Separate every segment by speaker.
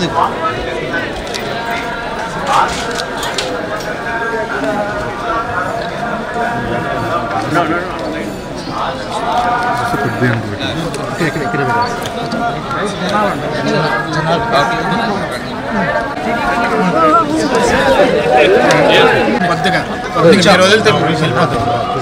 Speaker 1: కొద్దిగా కొద్దిగా మీరు వదిలితే వెళ్ళిపోతాం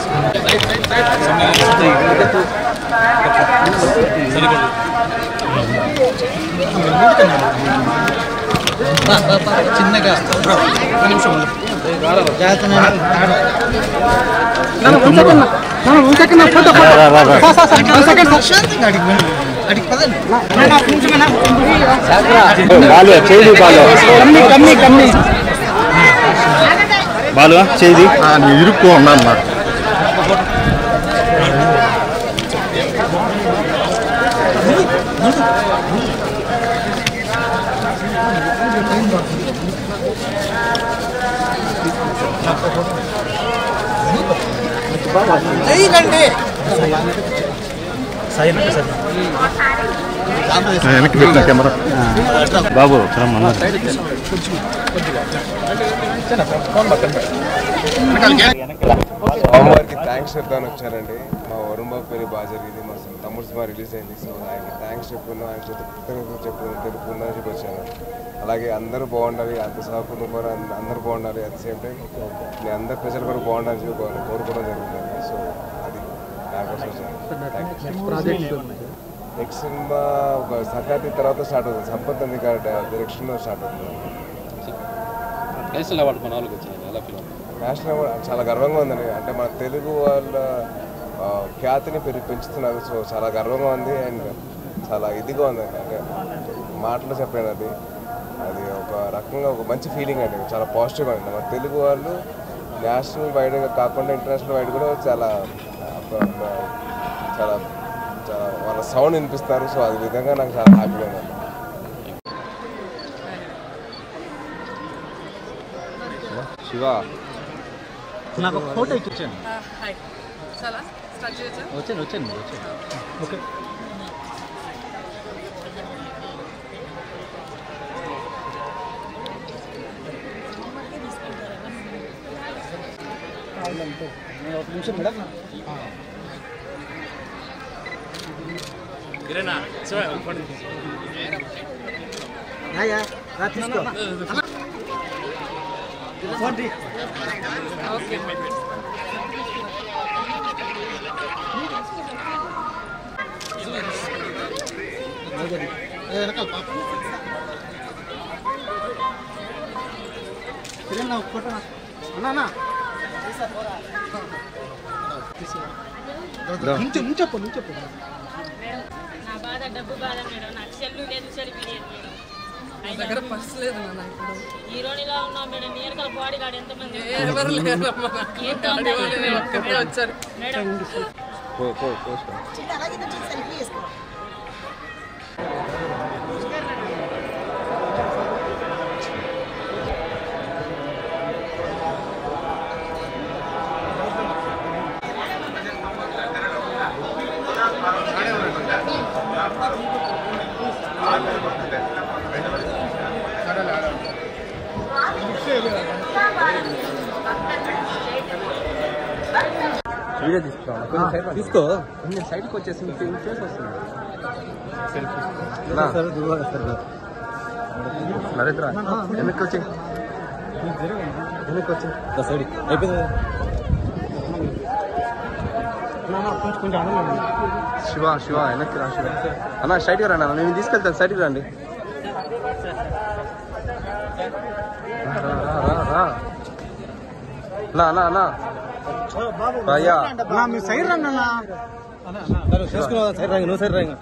Speaker 1: చిన్నగా ఒక నిమిషం ఉండు.
Speaker 2: బాలు చేది ఇరుక్కో ఉన్నాను నాకు వెనక్కి పెట్టిన కెమెరా బాబు
Speaker 3: స్వామివారికి థ్యాంక్స్ చెప్తాను వచ్చారండి మా వరుణ్ బాబు పెళ్లి బాగా జరిగింది మా తమ్ముడు సినిమా రిలీజ్ అయింది సో ఆయనకి థ్యాంక్స్ చెప్పుకున్నా ఆయన చేత కృతజ్ఞతలు చెప్పు తెలుపుకున్నా చెప్పి వచ్చాను అలాగే అందరూ బాగుండాలి అంత సహకుటుంబం అందరూ బాగుండాలి అట్ ద సేమ్ టైం మీ అందరు ప్రజలు కూడా బాగుండాలని చెప్పి కోరు- కోరుకోవడం జరుగుతుంది సో అది దానికోసం వచ్చాను నెక్స్ట్ సినిమా ఒక సంక్రాంతి తర్వాత స్టార్ట్ అవుతుంది సంపత్ అంది డైరెక్షన్లో స్టార్ట్ అవుతుంది
Speaker 4: నేషనల్ అవార్డు మన వాళ్ళకి వచ్చింది ఎలా ఫీల్ అవుతుంది
Speaker 3: నేషనల్ అవార్డ్ చాలా గర్వంగా ఉందండి అంటే మన తెలుగు వాళ్ళ ఆ, ఖ్యాతిని పెరి పెంచుతున్నారు సో చాలా గర్వంగా ఉంది అండ్ చాలా ఇదిగా ఉంది అంటే మాటలు చెప్పలేను అది అది ఒక రకంగా ఒక మంచి ఫీలింగ్ అండి చాలా పాజిటివ్గా ఉంది మన తెలుగు వాళ్ళు నేషనల్ వైడ్గా కాకుండా ఇంటర్నేషనల్ వైడ్ కూడా చాలా ఆ, ఆ, చాలా చాలా వాళ్ళ సౌండ్ వినిపిస్తారు సో అది విధంగా నాకు చాలా హ్యాపీగా ఉంది శివ
Speaker 2: నాకు ఫోటో ఇచ్చాను
Speaker 5: హాయ్ చాలా స్టార్ట్ చేయొచ్చా
Speaker 2: వచ్చాను వచ్చాను వచ్చాను ఓకే
Speaker 5: ఓకే
Speaker 6: నా బాధ డబ్బు బాధ మేడం నాకు సెల్లు లేదు సెల్ఫీ లేదు మేడం
Speaker 5: నా దగ్గర పర్స్ లేదు నాన్న ఇప్పుడు
Speaker 6: హీరోనిలా ఉన్నావు మేడం నీ వెనకాల బాడీ గార్డ్ ఎంతమంది
Speaker 5: ఎవరు లేరమ్మా నాకు.
Speaker 6: ఏం తొందర
Speaker 5: ఎవరు లేరు. ఒక్కరే వచ్చారు
Speaker 6: మేడం
Speaker 3: పో పో పోస్ట్
Speaker 2: తీసుకో కొంచెం సైడ్కి వచ్చేసి ఫేస్ వస్తుంది నరేంద్ర వెనక్కి వచ్చి వెనక్కి వచ్చి సైడ్ అయిపోయింది శివ శివ వెనక్కి రా శివ అన్న స్ట్రైట్గా రండి అన్న నేను తీసుకెళ్తాను సైడ్కి రండి రా, రా, రా, రా. నా నా నా భయ్యా
Speaker 1: మీ సైడ్ రండి అన్న
Speaker 2: చేసుకున్నావా సైడ్ రంగు నువ్వు సైడ్ రంగు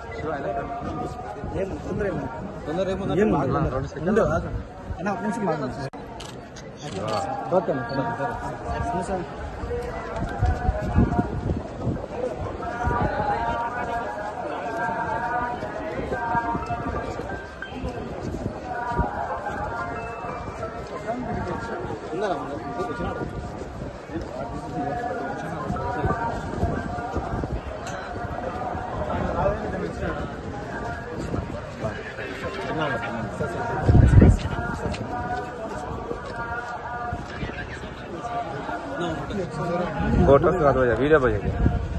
Speaker 2: తొందర ఏముంది రెండు సెకండ్లు
Speaker 1: అన్న ఒక నిమిషం మాట్లాడండి.
Speaker 2: फोटो के बाद भैया वीडियो भैया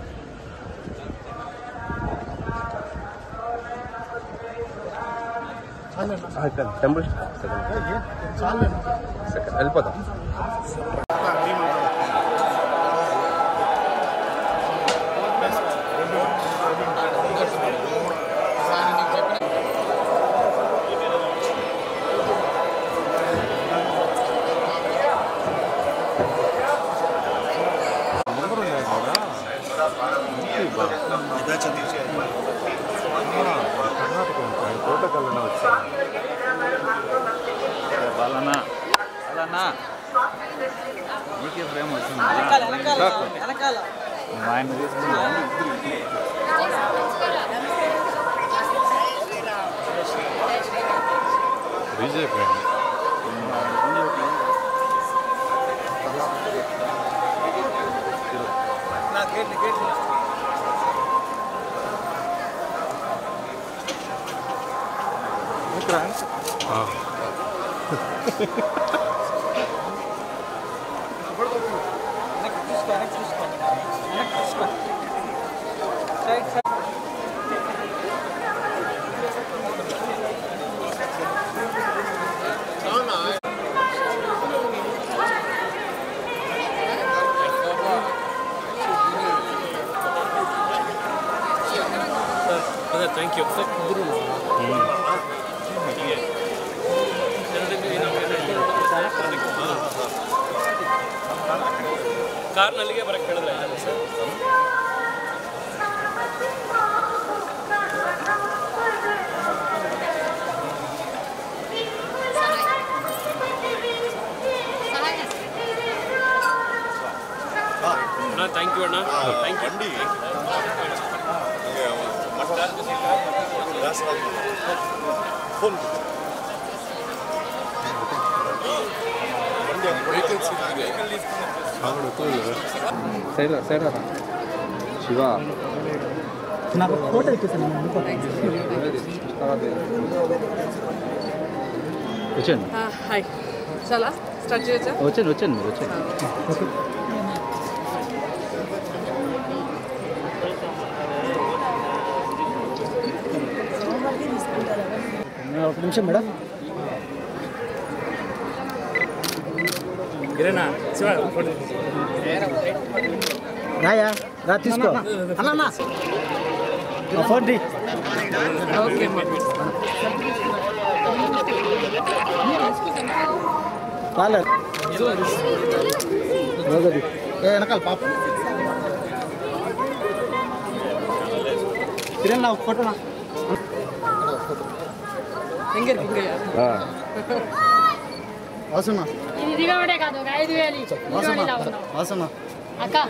Speaker 2: టెంపుల్ సెకండ్ వెళ్ళిపోతాం
Speaker 7: వాళ్ళన్నా వాళ్ళన్నా నీకే ప్రేమ వచ్చింది మా ఆయన తీసుకున్నా బీజేపీ
Speaker 5: థ్యాంక్ యూ ಕಾರ್ ನಲ್ಲಿಗೆ ಬರಕ್ಕೆ ಹೇಳಿದ್ರೆ ಸರ್ ಅಣ್ಣ ಥ್ಯಾಂಕ್ ಯು ಅಣ್ಣ ಥ್ಯಾಂಕ್ ಯು
Speaker 2: సైడ్ రా సైడ్ రా శివ
Speaker 1: నాకు ఫోటో ఇచ్చేసాను
Speaker 7: వచ్చాను
Speaker 5: హాయ్ చాలా స్టార్ట్ చేయొచ్చా
Speaker 7: వచ్చాను వచ్చాను మీరు వచ్చాను
Speaker 1: ఒక నిమిషం మేడం రాయా రా తీసుకో అన్నా ఫోన్ రీ
Speaker 5: ఓకే
Speaker 1: రాలేదు ఏ వెనకాల పాప తిరగండి ఒక ఫోటోనా
Speaker 5: ಹೆಂಗೆ ಹಿಂಗೆ
Speaker 1: వాసన
Speaker 6: ఇది దిగబడే కాదు ఒక ఐదు వేలు ఇవ్వు.
Speaker 1: వాసన
Speaker 6: దిగబడి లాగుతున్నావు.
Speaker 1: వాసన
Speaker 6: అక్క